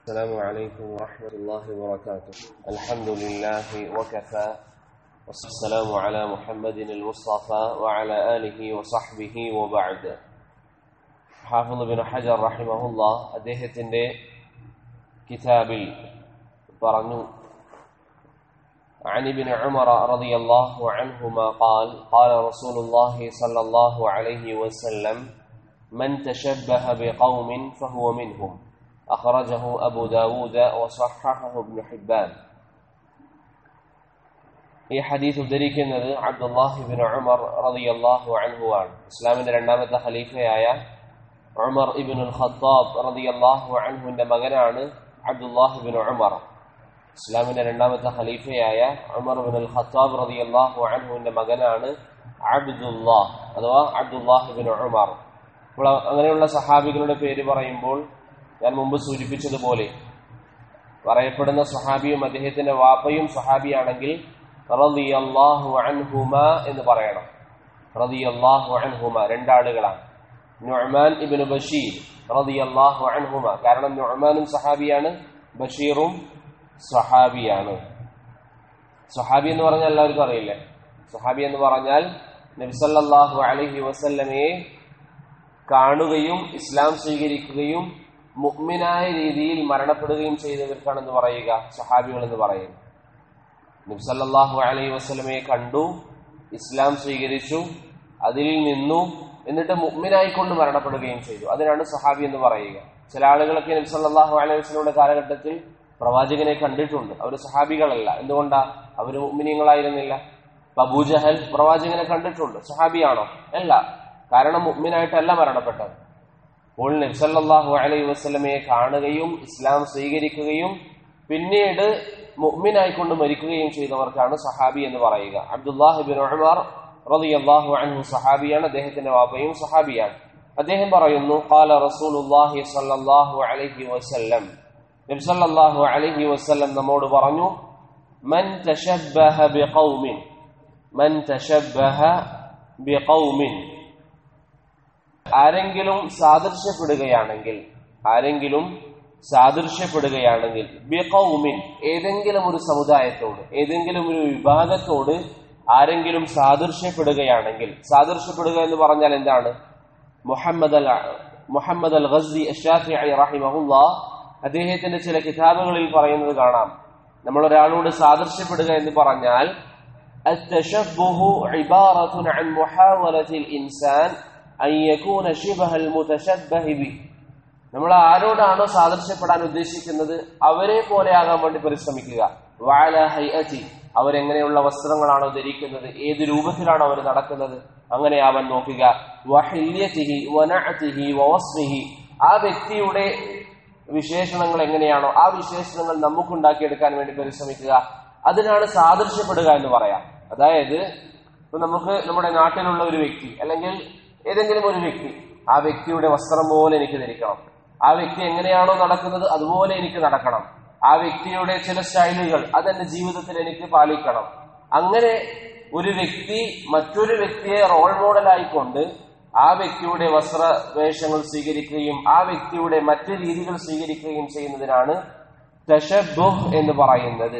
السلام عليكم ورحمة الله وبركاته الحمد لله وكفى والسلام على محمد المصطفى وعلى آله وصحبه وبعد حافظ بن حجر رحمه الله അദ്ദേഹത്തിന്റെ കിതാബിൽ പറഞ്ഞു عن ابن عمر رضي الله عنهما قال قال رسول الله صلى الله عليه وسلم من تشبه بقوم فهو منهم أخرجه أبو داود وصححه ابن حبان ഈ ഹദീസ് ഉദ്ധരിക്കുന്നത് അബ്ദുല്ലാഹി ബിൻ ഉമർ റളിയല്ലാഹു അൻഹു ആണ് ഇസ്ലാമിന്റെ രണ്ടാമത്തെ ഖലീഫയായ ഉമർ ഇബ്നുൽ ഖത്താബ് റളിയല്ലാഹു അൻഹുവിന്റെ മകനാണ് അബ്ദുല്ലാഹി ബിൻ ഉമർ ഇസ്ലാമിന്റെ രണ്ടാമത്തെ ഖലീഫയായ ഉമർ ബിൻ ഖത്താബ് റളിയല്ലാഹു അൻഹുവിന്റെ മകനാണ് അബ്ദുല്ലാഹ് അഥവാ അബ്ദുല്ലാഹി ബിൻ ഉമർ അപ്പോൾ അങ്ങനെയുള്ള സഹാബികളുടെ പേര് പറയുമ്പോൾ ഞാൻ മുമ്പ് സൂചിപ്പിച്ചതുപോലെ പറയപ്പെടുന്ന സഹാബിയും അദ്ദേഹത്തിന്റെ വാപ്പയും സഹാബിയാണെങ്കിൽ റളിയല്ലാഹു അൻഹുമ എന്ന് പറയണം റളിയല്ലാഹു അൻഹുമ രണ്ടാളുകളാണ് നുഅ്മാൻ ഇബ്നു ബഷീർ റളിയല്ലാഹു അൻഹുമ കാരണം നുഅ്മാനും സഹാബിയാണ് ബഷീറും സഹാബിയാണ് സഹാബി എന്ന് പറഞ്ഞാൽ എല്ലാവർക്കും അറിയില്ലേ സഹാബി എന്ന് പറഞ്ഞാൽ നബിസല്ലാഹു അലൈഹി വസല്ലമയെ കാണുകയും ഇസ്ലാം സ്വീകരിക്കുകയും മുഗ്മിനായ രീതിയിൽ മരണപ്പെടുകയും ചെയ്തവർക്കാണെന്ന് പറയുക സഹാബികൾ എന്ന് പറയും നബ്സല്ലാഹു അലൈഹി വസ്ലമയെ കണ്ടു ഇസ്ലാം സ്വീകരിച്ചു അതിൽ നിന്നു എന്നിട്ട് മുഗ്മിനായിക്കൊണ്ട് മരണപ്പെടുകയും ചെയ്തു അതിനാണ് സഹാബി എന്ന് പറയുക ചില ആളുകളൊക്കെ നബ്സല്ലാഹു അലൈഹി വസ്ലമിയുടെ കാലഘട്ടത്തിൽ പ്രവാചകനെ കണ്ടിട്ടുണ്ട് അവർ സഹാബികളല്ല എന്തുകൊണ്ടാ അവർ മുഗ്മിനിയങ്ങളായിരുന്നില്ല അബൂജഹൽ പ്രവാചകനെ കണ്ടിട്ടുണ്ട് സഹാബിയാണോ അല്ല കാരണം മുഗ്മിനായിട്ടല്ല മരണപ്പെട്ടത് അപ്പോൾ നബ്സല്ലാഹു അലൈഹി വസ്ലമയെ കാണുകയും ഇസ്ലാം സ്വീകരിക്കുകയും പിന്നീട് മുഅ്മിനായിക്കൊണ്ട് മരിക്കുകയും ചെയ്തവർക്കാണ് സഹാബി എന്ന് പറയുക അബ്ദുല്ലാഹി ബിൻ ഉമർ റളിയല്ലാഹു അൻഹു സഹാബിയാണ് അദ്ദേഹത്തിന്റെ വാപ്പയും സഹാബിയാണ് അദ്ദേഹം പറയുന്നു ഖാല റസൂലുള്ളാഹി സ്വല്ലല്ലാഹു അലൈഹി വസല്ലം നബി സല്ലല്ലാഹു അലൈഹി വസല്ലം നമ്മോട് പറഞ്ഞു മൻ തശബ്ബഹ ബിഖൗമിൻ മൻ തശബ്ബഹ ബിഖൗമിൻ ആരെങ്കിലും സാദൃശ്യപ്പെടുകയാണെങ്കിൽ ആരെങ്കിലും സാദൃശ്യപ്പെടുകയാണെങ്കിൽ ബിഖൗമിൻ ഏതെങ്കിലും ഒരു സമുദായത്തോട് ഏതെങ്കിലും ഒരു വിഭാഗത്തോട് ആരെങ്കിലും സാദൃശ്യപ്പെടുകയാണെങ്കിൽ സാദൃശ്യപ്പെടുക എന്ന് പറഞ്ഞാൽ എന്താണ് മുഹമ്മദ് അൽ മുഹമ്മദ് അൽ ഗസി അഷാഫി റഹിമഹുല്ല അദ്ദേഹത്തിന്റെ ചില കിതാബുകളിൽ പറയുന്നത് കാണാം നമ്മൾ ഒരാളോട് സാദൃശ്യപ്പെടുക എന്ന് പറഞ്ഞാൽ التشبه عبارة عن محاولة الإنسان أن يكون شبه المتشبه به നമ്മൾ ആരോടാണോ സാദൃശ്യപ്പെടാൻ ഉദ്ദേശിക്കുന്നത് അവരെ പോലെയാകാൻ വേണ്ടി പരിശ്രമിക്കുക വാല ഹൈഅറ്റി അവരെങ്ങനെയുള്ള വസ്ത്രങ്ങളാണോ ധരിക്കുന്നത് ഏത് രൂപത്തിലാണോ അവർ നടക്കുന്നത് അങ്ങനെ അവൻ നോക്കുക വഹില്യത്തിഹി വനഅത്തിഹി വവസ്മിഹി ആ വ്യക്തിയുടെ വിശേഷണങ്ങൾ എങ്ങനെയാണോ ആ വിശേഷണങ്ങൾ നമുക്കുണ്ടാക്കിയെടുക്കാൻ വേണ്ടി പരിശ്രമിക്കുക അതിനാണ് സാദൃശ്യപ്പെടുക എന്ന് പറയാം അതായത് ഇപ്പൊ നമുക്ക് നമ്മുടെ നാട്ടിലുള്ള ഒരു വ്യക്തി അല്ലെങ്കിൽ ഏതെങ്കിലും ഒരു വ്യക്തി ആ വ്യക്തിയുടെ വസ്ത്രം പോലെ എനിക്ക് ധരിക്കണം ആ വ്യക്തി എങ്ങനെയാണോ നടക്കുന്നത് അതുപോലെ എനിക്ക് നടക്കണം ആ വ്യക്തിയുടെ ചില സ്റ്റൈലുകൾ അതെന്റെ ജീവിതത്തിൽ എനിക്ക് പാലിക്കണം അങ്ങനെ ഒരു വ്യക്തി മറ്റൊരു വ്യക്തിയെ റോൾ മോഡലായിക്കൊണ്ട് ആ വ്യക്തിയുടെ വസ്ത്രവേഷങ്ങൾ സ്വീകരിക്കുകയും ആ വ്യക്തിയുടെ മറ്റു രീതികൾ സ്വീകരിക്കുകയും ചെയ്യുന്നതിനാണ് തഷബുഹ് എന്ന് പറയുന്നത്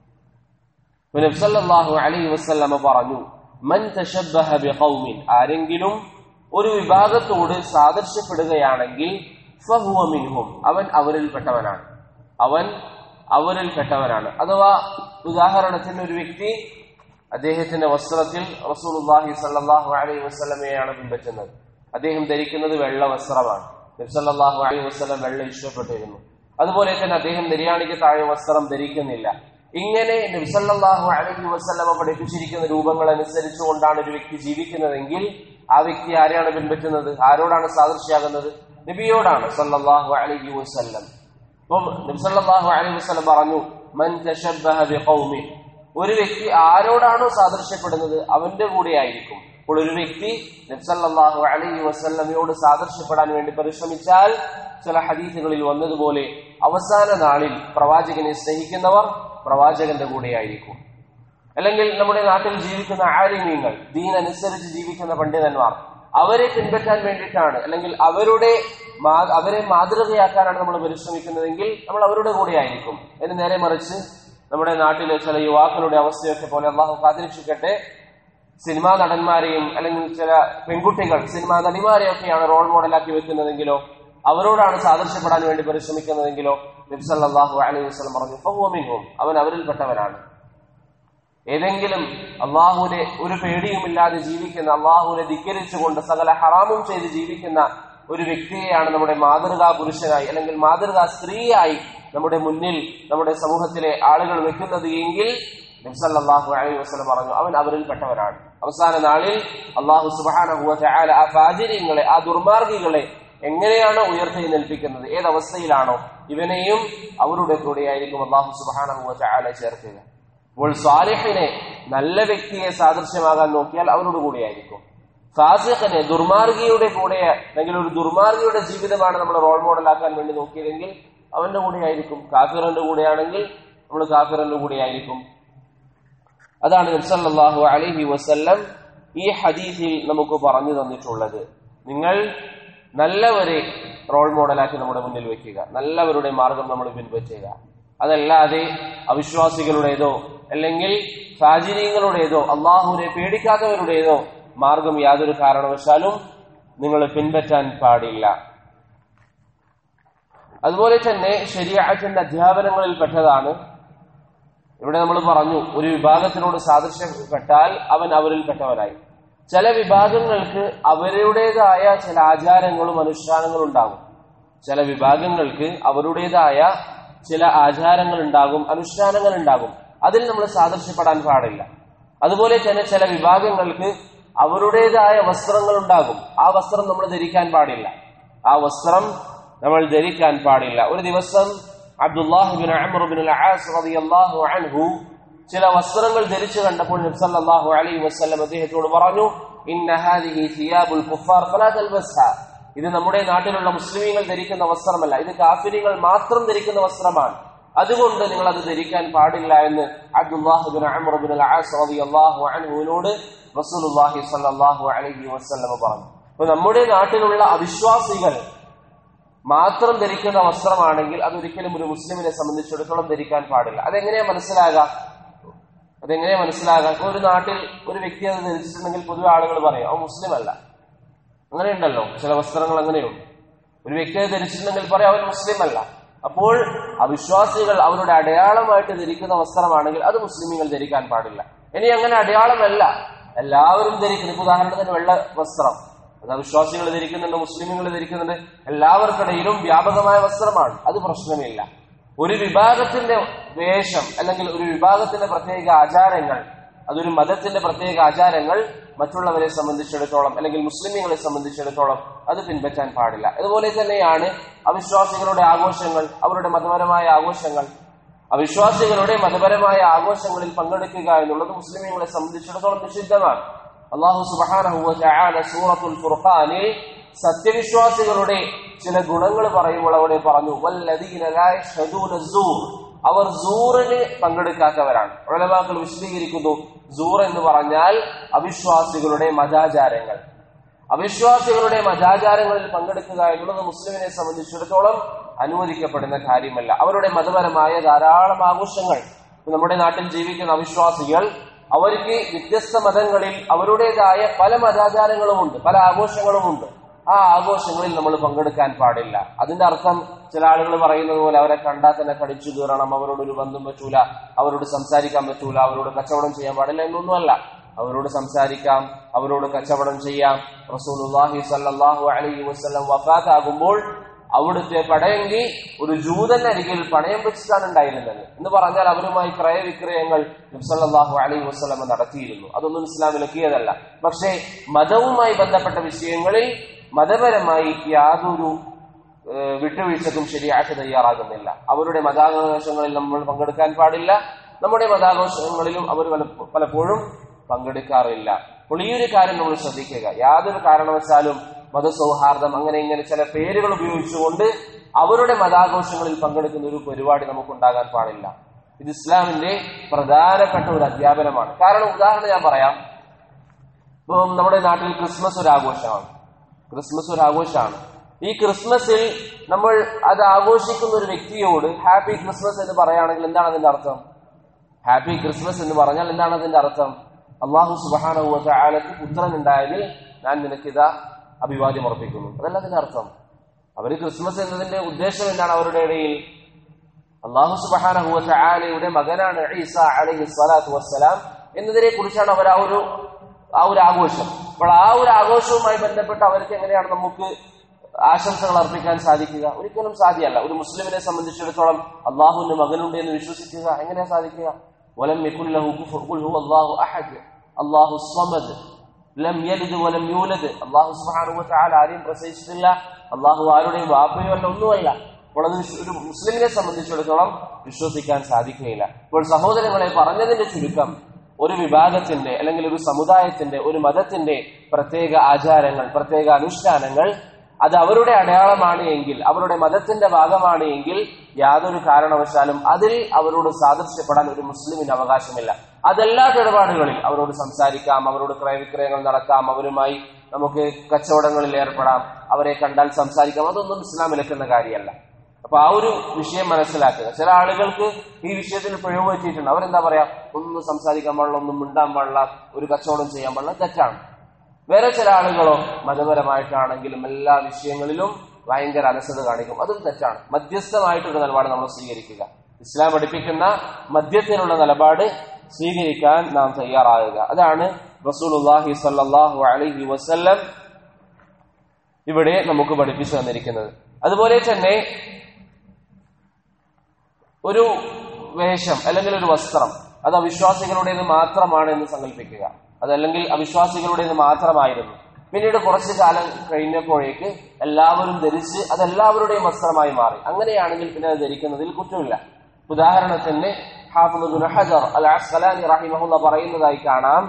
നബ്സല്ലാഹു അലൈഹി വസ്ല്ലമ പറഞ്ഞു മൻ തഷബഹ ബിഖൗമിൻ ആരെങ്കിലും ഒരു വിഭാഗത്തോട് സാദൃശ്യപ്പെടുകയാണെങ്കിൽ ഫഹുവ മിൻഹും അവൻ അവരിൽപ്പെട്ടവനാണ് അവൻ അവരിൽപ്പെട്ടവനാണ് അഥവാ ഉദാഹരണത്തിന് ഒരു വ്യക്തി അദ്ദേഹത്തിന്റെ വസ്ത്രത്തിൽ റസൂലുള്ളാഹി സല്ലല്ലാഹു അലൈഹി വസല്ലമയാണ് പിൻപറ്റുന്നത് അദ്ദേഹം ധരിക്കുന്നത് വെള്ള വസ്ത്രമാണ് നബ്സല്ലാഹു അലൈഹി വസ്ലം വെള്ള ഇഷ്ടപ്പെട്ടിരുന്നു അതുപോലെ തന്നെ അദ്ദേഹം നിര്യാണിക്ക് താഴെ വസ്ത്രം ധരിക്കുന്നില്ല ഇങ്ങനെ നബ്സല്ലാഹു അലൈഹി വസ്ലമ പഠിപ്പിച്ചിരിക്കുന്ന രൂപങ്ങൾ അനുസരിച്ചുകൊണ്ടാണ് ഒരു വ്യക്തി ജീവിക്കുന്നതെങ്കിൽ ആ വ്യക്തി ആരെയാണ് പിൻപറ്റുന്നത് ആരോടാണ് സാദൃശ്യാകുന്നത് നബിയോടാണ് സല്ലല്ലാഹു അലൈഹി വസല്ലം അപ്പം നബി സല്ലല്ലാഹു അലൈഹി വസല്ലം പറഞ്ഞു മൻ തശബ്ബഹ ബിഖൗമിൻ ഒരു വ്യക്തി ആരോടാണോ സാദൃശ്യപ്പെടുന്നത് അവന്റെ കൂടെ ആയിരിക്കും അപ്പോൾ ഒരു വ്യക്തി നബി സല്ലല്ലാഹു അലൈഹി വസല്ലമയോട് സാദൃശ്യപ്പെടാൻ വേണ്ടി പരിശ്രമിച്ചാൽ ചില ഹദീസുകളിൽ വന്നതുപോലെ അവസാന നാളിൽ പ്രവാചകനെ സ്നേഹിക്കുന്നവർ പ്രവാചകന്റെ കൂടെയായിരിക്കും അല്ലെങ്കിൽ നമ്മുടെ നാട്ടിൽ ജീവിക്കുന്ന ആലിമീങ്ങൾ ദീൻ അനുസരിച്ച് ജീവിക്കുന്ന പണ്ഡിതന്മാർ അവരെ പിൻപറ്റാൻ വേണ്ടിയിട്ടാണ് അല്ലെങ്കിൽ അവരുടെ മാ- അവരെ മാതൃകയാക്കാനാണ് നമ്മൾ പരിശ്രമിക്കുന്നതെങ്കിൽ നമ്മൾ അവരുടെ കൂടെ ആയിരിക്കും എന്ന് നേരെ മറിച്ച് നമ്മുടെ നാട്ടിലെ ചില യുവാക്കളുടെ അവസ്ഥയൊക്കെ പോലെ അള്ളാഹു കാത്തിരക്ഷിക്കട്ടെ സിനിമാ നടന്മാരെയും അല്ലെങ്കിൽ ചില പെൺകുട്ടികൾ സിനിമാ നടിമാരെയൊക്കെയാണ് റോൾ മോഡലാക്കി വെക്കുന്നതെങ്കിലോ അവരോടാണ് സാദൃശ്യപ്പെടാൻ വേണ്ടി പരിശ്രമിക്കുന്നതെങ്കിലോ നബ്സല്ലാഹു അലൈഹി വസ്ലം പറഞ്ഞു ഫഹുമിൻഹും അവൻ അവരിൽപ്പെട്ടവനാണ് ഏതെങ്കിലും അള്ളാഹുവിനെ ഒരു പേടിയുമില്ലാതെ ജീവിക്കുന്ന അള്ളാഹുവിനെ ധിക്കരിച്ചുകൊണ്ട് സകല ഹറാമും ചെയ്ത് ജീവിക്കുന്ന ഒരു വ്യക്തിയെയാണ് നമ്മുടെ മാതൃകാ പുരുഷനായി അല്ലെങ്കിൽ മാതൃകാ സ്ത്രീയായി നമ്മുടെ മുന്നിൽ നമ്മുടെ സമൂഹത്തിലെ ആളുകൾ വെക്കുന്നത് എങ്കിൽ നബ്സല്ലാഹു അലൈഹി വസ്ലം പറഞ്ഞു അവൻ അവരിൽപ്പെട്ടവനാണ് അവസാന നാളിൽ അള്ളാഹു സുബാനഹുവ ആ ഫാചര്യങ്ങളെ ആ ദുർമാർഗികളെ എങ്ങനെയാണ് ഉയർത്തി നിൽപ്പിക്കുന്നത് ഏതവസ്ഥയിലാണോ ഇവനെയും അവരുടെ കൂടെയായിരിക്കും അള്ളാഹു സുബാനഹുവ ചാല ചേർക്കുക അപ്പോൾ സ്വാലിഹിനെ നല്ല വ്യക്തിയെ സാദൃശ്യമാകാൻ നോക്കിയാൽ അവരോട് കൂടെയായിരിക്കും ഫാസിഖിനെ ദുർമാർഗിയുടെ കൂടെ അല്ലെങ്കിൽ ഒരു ദുർമാർഗിയുടെ ജീവിതമാണ് നമ്മൾ റോൾ മോഡലാക്കാൻ വേണ്ടി നോക്കിയതെങ്കിൽ അവന്റെ കൂടെയായിരിക്കും കാഫിറിന്റെ കൂടെയാണെങ്കിൽ നമ്മൾ കാഫിറിന്റെ കൂടെയായിരിക്കും അതാണ് നബ്സല്ലാഹു അലൈഹി വസല്ലം ഈ ഹദീസിൽ നമുക്ക് പറഞ്ഞു തന്നിട്ടുള്ളത് നിങ്ങൾ നല്ലവരെ റോൾ മോഡലാക്കി നമ്മുടെ മുന്നിൽ വെക്കുക നല്ലവരുടെ മാർഗം നമ്മൾ പിൻപറ്റുക അതല്ലാതെ അവിശ്വാസികളുടേതോ അല്ലെങ്കിൽ സാഹചര്യങ്ങളുടേതോ അള്ളാഹുവിനെ പേടിക്കാത്തവരുടേതോ മാർഗം യാതൊരു കാരണവശാലും നിങ്ങൾ പിൻപറ്റാൻ പാടില്ല അതുപോലെ തന്നെ ശരിയാറ്റിന്റെ അധ്യാപനങ്ങളിൽ പെട്ടതാണ് ഇവിടെ നമ്മൾ പറഞ്ഞു ഒരു വിഭാഗത്തിനോട് സാദൃശ്യപ്പെട്ടാൽ അവൻ അവരിൽപ്പെട്ടവനായി ചില വിഭാഗങ്ങൾക്ക് അവരുടേതായ ചില ആചാരങ്ങളും അനുഷ്ഠാനങ്ങളും ഉണ്ടാകും ചില വിഭാഗങ്ങൾക്ക് അവരുടേതായ ചില ആചാരങ്ങൾ ഉണ്ടാകും അനുഷ്ഠാനങ്ങൾ ഉണ്ടാകും അതിൽ നമ്മൾ സാദൃശ്യപ്പെടാൻ പാടില്ല അതുപോലെ തന്നെ ചില വിഭാഗങ്ങൾക്ക് അവരുടേതായ വസ്ത്രങ്ങൾ ഉണ്ടാകും ആ വസ്ത്രം നമ്മൾ ധരിക്കാൻ പാടില്ല ആ വസ്ത്രം നമ്മൾ ധരിക്കാൻ പാടില്ല ഒരു ദിവസം അബ്ദുല്ലാഹിബിൻ അമറുബിൻ റളിയല്ലാഹു അൻഹു ചില വസ്ത്രങ്ങൾ ധരിച്ചു കണ്ടപ്പോൾ നബ്സല്ലാഹു അലൈഹി വസല്ലം അദ്ദേഹത്തോട് പറഞ്ഞു ഇന്ന ഹാദിഹി സിയാബുൽ കുഫാർ ഫലാ തൽബസ്ഹ ഇത് നമ്മുടെ നാട്ടിലുള്ള മുസ്ലിമീങ്ങൾ ധരിക്കുന്ന വസ്ത്രമല്ല ഇത് കാഫിരികൾ മാത്രം ധരിക്കുന്ന വസ്ത്രമാണ് അതുകൊണ്ട് നിങ്ങൾ അത് ധരിക്കാൻ പാടില്ല എന്ന് അബ്ദുല്ലാഹിബിൻ അമറുബിൻ റളിയല്ലാഹു അൻഹുവിനോട് റസൂലുള്ളാഹി സ്വല്ലല്ലാഹു അലൈഹി വസല്ലം പറഞ്ഞു അപ്പൊ നമ്മുടെ നാട്ടിലുള്ള അവിശ്വാസികൾ മാത്രം ധരിക്കുന്ന വസ്ത്രമാണെങ്കിൽ അതൊരിക്കലും ഒരു മുസ്ലിമിനെ സംബന്ധിച്ചിടത്തോളം ധരിക്കാൻ പാടില്ല അതെങ്ങനെയാ മനസ്സിലാകാം അതെങ്ങനെയാ മനസ്സിലാകാം ഇപ്പൊ ഒരു നാട്ടിൽ ഒരു വ്യക്തി അത് ധരിച്ചിട്ടുണ്ടെങ്കിൽ പൊതുവെ ആളുകൾ പറയും അവൻ മുസ്ലിം അല്ല അങ്ങനെയുണ്ടല്ലോ ചില വസ്ത്രങ്ങൾ അങ്ങനെയുണ്ട് ഒരു വ്യക്തി അത് ധരിച്ചിട്ടുണ്ടെങ്കിൽ പറയും അവൻ മുസ്ലിം അല്ല അപ്പോൾ അവിശ്വാസികൾ അവരുടെ അടയാളമായിട്ട് ധരിക്കുന്ന വസ്ത്രമാണെങ്കിൽ അത് മുസ്ലിമുകൾ ധരിക്കാൻ പാടില്ല ഇനി അങ്ങനെ അടയാളമല്ല എല്ലാവരും ധരിക്കുന്നു ഇപ്പൊ ഉദാഹരണത്തിന് വെള്ള വസ്ത്രം അത് വിശ്വാസികൾ ധരിക്കുന്നുണ്ട് മുസ്ലിമുകൾ ധരിക്കുന്നുണ്ട് എല്ലാവർക്കിടയിലും വ്യാപകമായ വസ്ത്രമാണ് അത് പ്രശ്നമില്ല ഒരു വിഭാഗത്തിന്റെ വേഷം അല്ലെങ്കിൽ ഒരു വിഭാഗത്തിന്റെ പ്രത്യേക ആചാരങ്ങൾ അതൊരു മതത്തിന്റെ പ്രത്യേക ആചാരങ്ങൾ മറ്റുള്ളവരെ സംബന്ധിച്ചിടത്തോളം അല്ലെങ്കിൽ മുസ്ലിമുകളെ സംബന്ധിച്ചിടത്തോളം അത് പിൻപറ്റാൻ പാടില്ല അതുപോലെ തന്നെയാണ് അവിശ്വാസികളുടെ ആഘോഷങ്ങൾ അവരുടെ മതപരമായ ആഘോഷങ്ങൾ അവിശ്വാസികളുടെ മതപരമായ ആഘോഷങ്ങളിൽ പങ്കെടുക്കുക എന്നുള്ളത് മുസ്ലിമുകളെ സംബന്ധിച്ചിടത്തോളം നിഷിദ്ധമാണ് അള്ളാഹു സുബാന സൂറത്തുൽ ഫുർഖാനിൽ സത്യവിശ്വാസികളുടെ ചില ഗുണങ്ങൾ പറയുമ്പോൾ അവിടെ പറഞ്ഞു വല്ലദീന ലാ യഷ്ഹദൂന സൂർ അവർ സൂറിന് പങ്കെടുക്കാത്തവരാണ് ഉലമാക്കൾ വിശദീകരിക്കുന്നു സൂർ എന്ന് പറഞ്ഞാൽ അവിശ്വാസികളുടെ മതാചാരങ്ങൾ അവിശ്വാസികളുടെ മതാചാരങ്ങളിൽ പങ്കെടുക്കുക എന്നുള്ളത് മുസ്ലിമിനെ സംബന്ധിച്ചിടത്തോളം അനുവദിക്കപ്പെടുന്ന കാര്യമല്ല അവരുടെ മതപരമായ ധാരാളം ആഘോഷങ്ങൾ നമ്മുടെ നാട്ടിൽ ജീവിക്കുന്ന അവിശ്വാസികൾ അവർക്ക് വ്യത്യസ്ത മതങ്ങളിൽ അവരുടേതായ പല മതാചാരങ്ങളുമുണ്ട് പല ആഘോഷങ്ങളുമുണ്ട് ആ ആഘോഷങ്ങളിൽ നമ്മൾ പങ്കെടുക്കാൻ പാടില്ല അതിന്റെ അർത്ഥം ചില ആളുകൾ പറയുന്നത് പോലെ അവരെ കണ്ടാൽ തന്നെ കടിച്ചു കീറണം അവരോടൊരു ബന്ധം പറ്റൂല അവരോട് സംസാരിക്കാൻ പറ്റൂല അവരോട് കച്ചവടം ചെയ്യാൻ പാടില്ല എന്നൊന്നുമല്ല അവരോട് സംസാരിക്കാം അവരോട് കച്ചവടം ചെയ്യാം റസൂലുള്ളാഹി സല്ലല്ലാഹു അലൈഹി വസല്ലം വഫാത്താകുമ്പോൾ അവിടുത്തെ പടയെങ്കി ഒരു ജൂതനരികിൽ പണയം വെച്ചിട്ടാണ് ഉണ്ടായിരുന്നത് എന്ന് പറഞ്ഞാൽ അവരുമായി ക്രയവിക്രയങ്ങൾ നബ്സല്ലാഹു അലൈഹി വസ്ലമ നടത്തിയിരുന്നു അതൊന്നും ഇസ്ലാം വിലക്കിയതല്ല പക്ഷേ മതവുമായി ബന്ധപ്പെട്ട വിഷയങ്ങളിൽ മതപരമായി യാതൊരു ഏഹ്, വിട്ടുവീഴ്ചക്കും ശരിയായിട്ട് തയ്യാറാകുന്നില്ല അവരുടെ മതാഘോഷങ്ങളിൽ നമ്മൾ പങ്കെടുക്കാൻ പാടില്ല നമ്മുടെ മതാഘോഷങ്ങളിലും അവർ പല- പലപ്പോഴും പങ്കെടുക്കാറില്ല അപ്പോൾ ഈ ഒരു കാര്യം നമ്മൾ ശ്രദ്ധിക്കുക യാതൊരു കാരണവശാലും മതസൗഹാർദ്ദം അങ്ങനെ ഇങ്ങനെ ചില പേരുകൾ ഉപയോഗിച്ചുകൊണ്ട് അവരുടെ മതാഘോഷങ്ങളിൽ പങ്കെടുക്കുന്ന ഒരു പരിപാടി നമുക്കുണ്ടാകാൻ പാടില്ല ഇത് ഇസ്ലാമിന്റെ പ്രധാനപ്പെട്ട ഒരു അധ്യാപനമാണ് കാരണം ഉദാഹരണം ഞാൻ പറയാം ഇപ്പം നമ്മുടെ നാട്ടിൽ ക്രിസ്മസ് ഒരു ആഘോഷമാണ് ക്രിസ്മസ് ഒരു ആഘോഷമാണ് ഈ ക്രിസ്മസിൽ നമ്മൾ അത് ആഘോഷിക്കുന്ന ഒരു വ്യക്തിയോട് ഹാപ്പി ക്രിസ്മസ് എന്ന് പറയുകയാണെങ്കിൽ എന്താണ് അതിന്റെ അർത്ഥം ഹാപ്പി ക്രിസ്മസ് എന്ന് പറഞ്ഞാൽ എന്താണ് അതിന്റെ അർത്ഥം അള്ളാഹു സുബാനക്ക് പുത്രൻ ഉണ്ടായതിൽ ഞാൻ നിനക്കിതാ അഭിവാദ്യം അർപ്പിക്കുന്നു അതല്ല അതിന്റെ അർത്ഥം അവര് ക്രിസ്മസ് എന്നതിന്റെ ഉദ്ദേശം എന്താണ് അവരുടെ ഇടയിൽ അള്ളാഹു സുബാനഹുവ ആലയുടെ മകനാണ് ഈസ അലഹി സ്വലാത്തു വസ്സലാം എന്നതിനെ കുറിച്ചാണ് അവർ ആ ഒരു ആ ഒരു ആഘോഷം അപ്പോൾ ആ ഒരു ആഘോഷവുമായി ബന്ധപ്പെട്ട് അവർക്ക് എങ്ങനെയാണ് നമുക്ക് ആശംസകൾ അർപ്പിക്കാൻ സാധിക്കുക ഒരിക്കലും സാധ്യമല്ല ഒരു മുസ്ലിമിനെ സംബന്ധിച്ചിടത്തോളം അള്ളാഹുവിന്റെ മകനുണ്ട് എന്ന് വിശ്വസിക്കുക എങ്ങനെയാ സാധിക്കുക വലം യകുല്ലഹു കുഫുൽ ഹുവ അല്ലാഹു അഹദ് അല്ലാഹു സ്വമദ് ലം യലിദ് വലം യൂലദ് അല്ലാഹു സുബ്ഹാനഹു വ തആല ആരെയും പ്രസവിച്ചിട്ടില്ല അള്ളാഹു ആരുടെയും വാപ്പയോ അല്ല ഒന്നുമല്ല അപ്പോൾ അത് വിശ്വ- ഒരു മുസ്ലിമിനെ സംബന്ധിച്ചിടത്തോളം വിശ്വസിക്കാൻ സാധിക്കുകയില്ല ഇപ്പോൾ സഹോദരങ്ങളെ പറഞ്ഞതിന്റെ ചുരുക്കം ഒരു വിഭാഗത്തിന്റെ അല്ലെങ്കിൽ ഒരു സമുദായത്തിന്റെ ഒരു മതത്തിന്റെ പ്രത്യേക ആചാരങ്ങൾ പ്രത്യേക അനുഷ്ഠാനങ്ങൾ അത് അവരുടെ അടയാളമാണ് എങ്കിൽ അവരുടെ മതത്തിന്റെ ഭാഗമാണ് എങ്കിൽ യാതൊരു കാരണവശാലും അതിൽ അവരോട് സാദൃശ്യപ്പെടാൻ ഒരു മുസ്ലിമിന് അവകാശമില്ല അതല്ലാത്ത ഇടപാടുകളിൽ അവരോട് സംസാരിക്കാം അവരോട് ക്രയവിക്രയങ്ങൾ നടത്താം അവരുമായി നമുക്ക് കച്ചവടങ്ങളിൽ ഏർപ്പെടാം അവരെ കണ്ടാൽ സംസാരിക്കാം അതൊന്നും ഇസ്ലാം വിലക്കുന്ന കാര്യമല്ല അപ്പൊ ആ ഒരു വിഷയം മനസ്സിലാക്കുക ചില ആളുകൾക്ക് ഈ വിഷയത്തിൽ പിഴവ് പറ്റിയിട്ടുണ്ട് അവരെന്താ പറയാ ഒന്നും സംസാരിക്കാൻ പാടില്ല ഒന്നും മിണ്ടാൻ പാടില്ല ഒരു കച്ചവടം ചെയ്യാൻ പാടില്ല തെറ്റാണ് വേറെ ചില ആളുകളോ മതപരമായിട്ടാണെങ്കിലും എല്ലാ വിഷയങ്ങളിലും ഭയങ്കര അലസത കാണിക്കും അതും തെറ്റാണ് മധ്യസ്ഥമായിട്ടൊരു നിലപാട് നമ്മൾ സ്വീകരിക്കുക ഇസ്ലാം പഠിപ്പിക്കുന്ന മദ്യത്തിനുള്ള നിലപാട് സ്വീകരിക്കാൻ നാം തയ്യാറാകുക അതാണ് റസൂലുള്ളാഹി സ്വല്ലല്ലാഹു അലൈഹി വസല്ലം ഇവിടെ നമുക്ക് പഠിപ്പിച്ചു തന്നിരിക്കുന്നത് അതുപോലെ തന്നെ ഒരു വേഷം അല്ലെങ്കിൽ ഒരു വസ്ത്രം അത് അവിശ്വാസികളുടേത് മാത്രമാണ് എന്ന് സങ്കല്പിക്കുക അതല്ലെങ്കിൽ അവിശ്വാസികളുടേത് മാത്രമായിരുന്നു പിന്നീട് കുറച്ചു കാലം കഴിഞ്ഞപ്പോഴേക്ക് എല്ലാവരും ധരിച്ച് അത് എല്ലാവരുടെയും വസ്ത്രമായി മാറി അങ്ങനെയാണെങ്കിൽ പിന്നെ അത് ധരിക്കുന്നതിൽ കുറ്റമില്ല ഉദാഹരണത്തിന് ഹാഫിദ് ഹജർ അൽ അസ്കലാനി റഹിമഹുല്ല പറയുന്നതായി കാണാം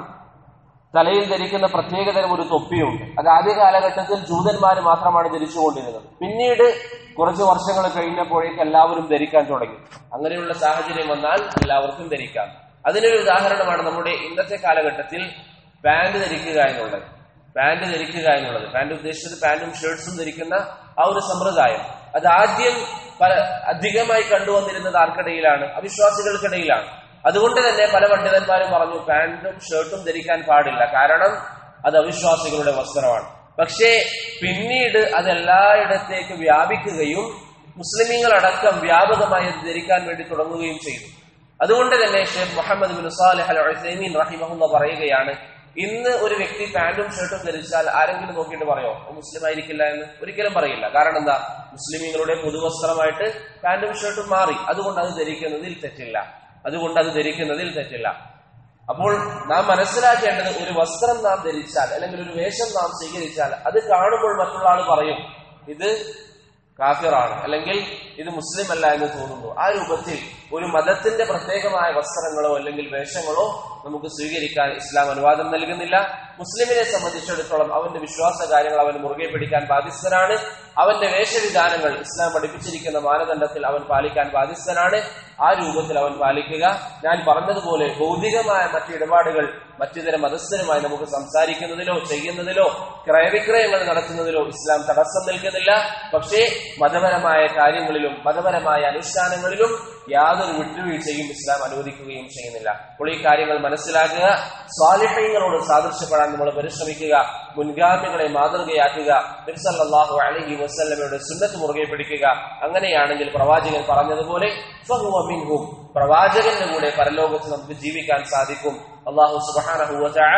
തലയിൽ ധരിക്കുന്ന പ്രത്യേകതരം ഒരു തൊപ്പിയുണ്ട് അത് ആദ്യ കാലഘട്ടത്തിൽ ജൂതന്മാർ മാത്രമാണ് ധരിച്ചുകൊണ്ടിരുന്നത് പിന്നീട് കുറച്ച് വർഷങ്ങൾ കഴിഞ്ഞപ്പോഴേക്ക് എല്ലാവരും ധരിക്കാൻ തുടങ്ങി അങ്ങനെയുള്ള സാഹചര്യം വന്നാൽ എല്ലാവർക്കും ധരിക്കാം അതിനൊരു ഉദാഹരണമാണ് നമ്മുടെ ഇന്നത്തെ കാലഘട്ടത്തിൽ പാന്റ് ധരിക്കുക എന്നുള്ളത് പാന്റ് ധരിക്കുക എന്നുള്ളത് പാന്റ് ഉദ്ദേശിച്ചത് പാന്റും ഷർട്ട്സും ധരിക്കുന്ന ആ ഒരു സമ്പ്രദായം അത് ആദ്യം പല അധികമായി കണ്ടുവന്നിരുന്നത് ആർക്കിടയിലാണ് അവിശ്വാസികൾക്കിടയിലാണ് അതുകൊണ്ട് തന്നെ പല പണ്ഡിതന്മാരും പറഞ്ഞു പാന്റും ഷർട്ടും ധരിക്കാൻ പാടില്ല കാരണം അത് അവിശ്വാസികളുടെ വസ്ത്രമാണ് പക്ഷേ പിന്നീട് അത് എല്ലായിടത്തേക്ക് വ്യാപിക്കുകയും മുസ്ലിമീങ്ങളടക്കം വ്യാപകമായി അത് ധരിക്കാൻ വേണ്ടി തുടങ്ങുകയും ചെയ്തു അതുകൊണ്ട് തന്നെ Sheikh Muhammad bin Salih al Uthaymeen റഹിമഹുല്ല പറയുകയാണ് ഇന്ന് ഒരു വ്യക്തി പാന്റും ഷർട്ടും ധരിച്ചാൽ ആരെങ്കിലും നോക്കിയിട്ട് പറയോ "ഓ, മുസ്ലിം ആയിരിക്കില്ല എന്ന് ഒരിക്കലും പറയില്ല കാരണം എന്താ മുസ്ലിമീങ്ങളുടെ പുതുവസ്ത്രമായിട്ട് പാന്റും ഷർട്ടും മാറി അതുകൊണ്ട് അത് ധരിക്കുന്നതിൽ തെറ്റില്ല അതുകൊണ്ട് അത് ധരിക്കുന്നതിൽ തെറ്റില്ല അപ്പോൾ നാം മനസ്സിലാക്കേണ്ടത് ഒരു വസ്ത്രം നാം ധരിച്ചാൽ അല്ലെങ്കിൽ ഒരു വേഷം നാം സ്വീകരിച്ചാൽ അത് കാണുമ്പോൾ മറ്റുള്ള ആൾ പറയും ഇത് കാഫിറാണ് അല്ലെങ്കിൽ ഇത് മുസ്ലിം അല്ല എന്ന് തോന്നുന്നു ആ രൂപത്തിൽ ഒരു മതത്തിന്റെ പ്രത്യേകമായ വസ്ത്രങ്ങളോ അല്ലെങ്കിൽ വേഷങ്ങളോ നമുക്ക് സ്വീകരിക്കാൻ ഇസ്ലാം അനുവാദം നൽകുന്നില്ല മുസ്ലിമിനെ സംബന്ധിച്ചിടത്തോളം അവന്റെ വിശ്വാസ കാര്യങ്ങൾ അവൻ മുറുകെ പിടിക്കാൻ ബാധ്യസ്ഥനാണ് അവന്റെ വേഷവിധാനങ്ങൾ ഇസ്ലാം പഠിപ്പിച്ചിരിക്കുന്ന മാനദണ്ഡത്തിൽ അവൻ പാലിക്കാൻ ബാധ്യസ്ഥനാണ് ആ രൂപത്തിൽ അവൻ പാലിക്കുക ഞാൻ പറഞ്ഞതുപോലെ ഭൗതികമായ മറ്റു ഇടപാടുകൾ മറ്റിതര മതസ്ഥരുമായി നമുക്ക് സംസാരിക്കുന്നതിലോ ചെയ്യുന്നതിലോ ക്രയവിക്രയങ്ങൾ നടത്തുന്നതിലോ ഇസ്ലാം തടസ്സം നൽകുന്നില്ല പക്ഷേ മതപരമായ കാര്യങ്ങളിലും മതപരമായ അനുഷ്ഠാനങ്ങളിലും യാതൊരു വിട്ടുവീഴ്ചയും ഇസ്ലാം അനുവദിക്കുകയും ചെയ്യുന്നില്ല അപ്പോൾ ഈ കാര്യങ്ങൾ മനസ്സിലാക്കുക സ്വാലിഹ്യങ്ങളോട് സാദൃശ്യപ്പെടാൻ നമ്മൾ പരിശ്രമിക്കുക മുൻഗാമികളെ മാതൃകയാക്കുക നബിസല്ലാഹു അലഹി വസ്ല്ലമയുടെ സുന്നത്ത് മുറുകെ പിടിക്കുക അങ്ങനെയാണെങ്കിൽ പ്രവാചകൻ പറഞ്ഞതുപോലെ ഫഹുവ മിൻഹും പ്രവാചകന്റെ കൂടെ പരലോകത്ത് നമുക്ക് ജീവിക്കാൻ സാധിക്കും അള്ളാഹു സുബാനഹു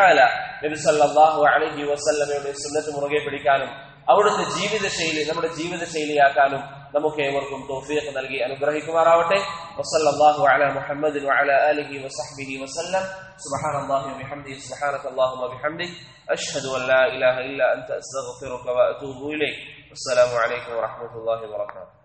നബി സല്ലല്ലാഹു അലൈഹി വസല്ലമയുടെ സുന്നത്ത് മുറുകെ പിടിക്കാനും അവിടുത്തെ ജീവിതശൈലി നമ്മുടെ ജീവിതശൈലിയാക്കാനും നമുക്ക് ഏവർക്കും തൗഫീഖ് നൽകി അനുഗ്രഹിക്കുമാറാവട്ടെ വസല്ലല്ലാഹു അലാ മുഹമ്മദിൻ വഅലാ ആലിഹി വസഹ്ബിഹി വസല്ലം സുബ്ഹാനല്ലാഹി വബിഹംദിഹി സുബ്ഹാനക അല്ലാഹുമ്മ ബിഹംദിക് അഷ്ഹദു അൻ ലാ ഇലാഹ ഇല്ല അൻത അസ്തഗ്ഫിറുക വഅതൂബു ഇലൈക് അസ്സലാമു അലൈക്കും വറഹ്മത്തുള്ളാഹി വബറകാതുഹു